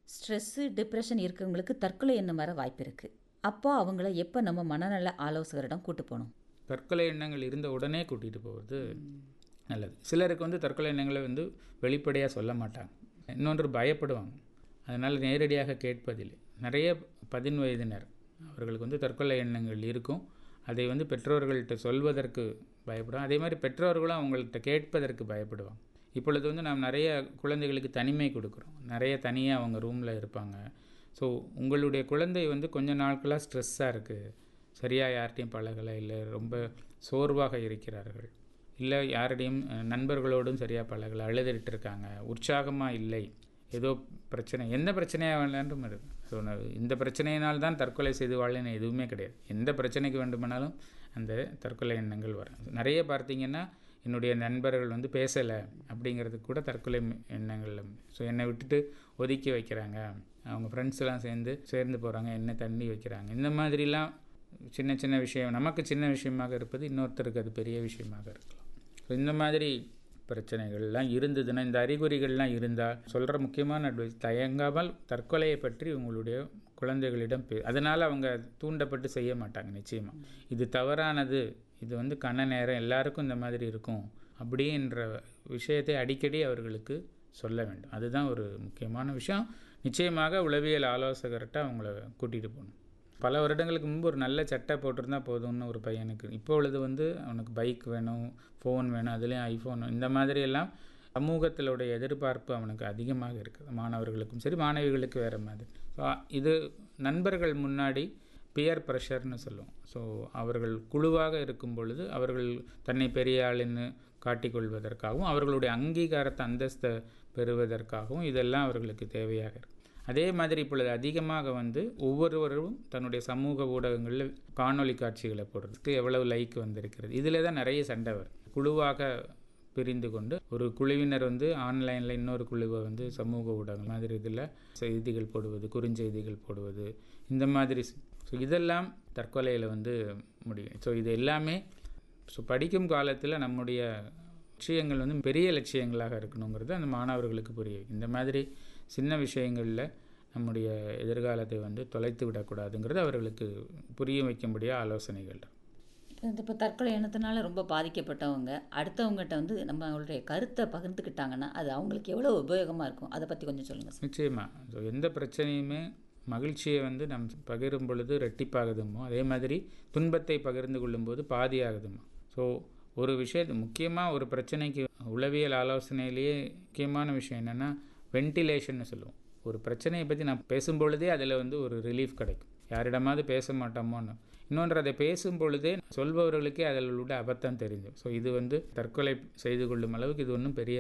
stress depression இருக்கவங்களுக்கு தற்கொலை எண்ணம் வர வாய்ப்பு இருக்குது அப்போ அவங்கள எப்போ நம்ம மனநல ஆலோசகரிடம் கூட்டு போகணும் தற்கொலை எண்ணங்கள் இருந்த உடனே கூட்டிகிட்டு போகிறது நல்லது சிலருக்கு வந்து தற்கொலை எண்ணங்களை வந்து வெளிப்படையாக சொல்ல மாட்டாங்க இன்னொன்று பயப்படுவாங்க அதனால் நேரடியாக கேட்பதில்லை நிறைய பதின் வயதினர் அவர்களுக்கு வந்து தற்கொலை எண்ணங்கள் இருக்கும் அதை வந்து பெற்றோர்கள்ட்ட சொல்வதற்கு பயப்படுவாங்க அதே மாதிரி பெற்றோர்களும் அவங்கள்ட்ட கேட்பதற்கு பயப்படுவாங்க இப்பொழுது வந்து நாம் நிறைய குழந்தைகளுக்கு தனிமை கொடுக்குறோம் நிறைய தனியாக அவங்க ரூமில் இருப்பாங்க ஸோ உங்களுடைய குழந்தை வந்து கொஞ்ச நாட்களாக ஸ்ட்ரெஸ்ஸாக இருக்குது சரியாக யார்கிட்டையும் பழகலை இல்லை ரொம்ப சோர்வாக இருக்கிறார்கள் இல்லை யாரிடையும் அஹ், நண்பர்களோடும் சரியாக பழகலை அழுதுகிட்டு இருக்காங்க உற்சாகமாக இல்லை ஏதோ பிரச்சனை எந்த பிரச்சனையாக வேண்டாலும் இருக்கு ஸோ இந்த பிரச்சனையினால் தான் தற்கொலை செய்து வாழன்னு எதுவுமே கிடையாது எந்த பிரச்சனைக்கு வேண்டுமானாலும் அந்த தற்கொலை எண்ணங்கள் வரும் நிறைய பார்த்தீங்கன்னா என்னுடைய நண்பர்கள் வந்து பேசலை அப்படிங்கிறதுக்கு கூட தற்கொலை எண்ணங்கள் ஸோ என்னை விட்டுட்டு ஒதுக்கி வைக்கிறாங்க அவங்க ஃப்ரெண்ட்ஸ் எல்லாம் சேர்ந்து சேர்ந்து போகிறாங்க என்ன தண்ணி வைக்கிறாங்க இந்த மாதிரிலாம் சின்ன சின்ன விஷயம் நமக்கு சின்ன விஷயமாக இருப்பது இன்னொருத்தருக்கு அது பெரிய விஷயமாக இருக்கலாம் ஸோ இந்த மாதிரி பிரச்சனைகள்லாம் இருந்ததுன்னா இந்த அறிகுறிகள்லாம் இருந்தால் சொல்கிற முக்கியமான அட்வைஸ் தயங்காமல் தற்கொலையை பற்றி உங்களுடைய குழந்தைகளிடம் பே அதனால் அவங்க தூண்டப்பட்டு செய்ய மாட்டாங்க நிச்சயமாக இது தவறானது இது வந்து கண்ண நேரம் எல்லாருக்கும் இந்த மாதிரி இருக்கும் அப்படின்ற விஷயத்தை அடிக்கடி அவர்களுக்கு சொல்ல வேண்டும் அதுதான் ஒரு முக்கியமான விஷயம் நிச்சயமாக உளவியல் ஆலோசகர்கிட்ட அவங்கள கூட்டிகிட்டு போகணும் பல வருடங்களுக்கு முன்பு ஒரு நல்ல சட்டை போட்டிருந்தா போதும்னு ஒரு பையனுக்கு இப்போ உள்ளது வந்து அவனுக்கு பைக் வேணும் ஃபோன் வேணும் அதுலேயும் ஐஃபோன் இந்த மாதிரி எல்லாம் சமூகத்திலுடைய எதிர்பார்ப்பு அவனுக்கு அதிகமாக இருக்குது மாணவர்களுக்கும் சரி மாணவிகளுக்கு வேறு மாதிரி ஸோ இது நண்பர்கள் முன்னாடி பியர் ப்ரெஷர்னு சொல்லுவோம் ஸோ அவர்கள் குழுவாக இருக்கும் பொழுது அவர்கள் தன்னை பெரிய ஆளுன்னு காட்டிக்கொள்வதற்காகவும் அவர்களுடைய அங்கீகாரத்தை அந்தஸ்தை பெறுவதற்காகவும் இதெல்லாம் அவர்களுக்கு தேவையாக இருக்கும் அதே மாதிரி இப்பொழுது அதிகமாக வந்து ஒவ்வொருவரும் தன்னுடைய சமூக ஊடகங்களில் காணொளி காட்சிகளை போடுறதுக்கு எவ்வளவு லைக் வந்திருக்கிறது இதில் தான் நிறைய சண்டை வரும் குழுவாக பிரிந்து கொண்டு ஒரு குழுவினர் வந்து ஆன்லைனில் இன்னொரு குழுவை வந்து சமூக ஊடகங்கள் மாதிரி இதில் செய்திகள் போடுவது குறுஞ்செய்திகள் போடுவது இந்த மாதிரி ஸோ இதெல்லாம் தற்கொலையில் வந்து முடியும் ஸோ இது எல்லாமே ஸோ படிக்கும் காலத்தில் நம்முடைய லட்சியங்கள் வந்து பெரிய லட்சியங்களாக இருக்கணுங்கிறது அந்த மாணவர்களுக்கு புரியும் இந்த மாதிரி சின்ன விஷயங்களில் நம்முடைய எதிர்காலத்தை வந்து தொலைத்து விடக்கூடாதுங்கிறது அவர்களுக்கு புரிய வைக்கும்படியாக ஆலோசனைகள் இந்த இப்போ தற்கொலை எண்ணத்தினால ரொம்ப பாதிக்கப்பட்டவங்க அடுத்தவங்ககிட்ட வந்து நம்ம அவங்களுடைய கருத்தை பகிர்ந்துக்கிட்டாங்கன்னா அது அவங்களுக்கு எவ்வளோ உபயோகமாக இருக்கும் அதை பற்றி கொஞ்சம் சொல்லுங்கள் சார் நிச்சயமாக ஸோ எந்த பிரச்சனையுமே மகிழ்ச்சியை வந்து நம் பகிரும் பொழுது ரெட்டிப்பாகுதுமோ அதே மாதிரி துன்பத்தை பகிர்ந்து கொள்ளும்போது பாதியாகுதுமோ ஸோ ஒரு விஷயத்து முக்கியமாக ஒரு பிரச்சனைக்கு உளவியல் ஆலோசனையிலேயே முக்கியமான விஷயம் என்னென்னா வென்டிலேஷன்னு சொல்லுவோம் ஒரு பிரச்சனையை பற்றி நான் பேசும்பொழுதே அதில் வந்து ஒரு ரிலீஃப் கிடைக்கும் யாரிடமாவது பேச மாட்டோமோன்னு இன்னொன்று அதை பேசும் பொழுதே சொல்பவர்களுக்கே அதில் உள்ள அபத்தம் தெரிஞ்சு ஸோ இது வந்து தற்கொலை செய்து கொள்ளும் அளவுக்கு இது ஒன்றும் பெரிய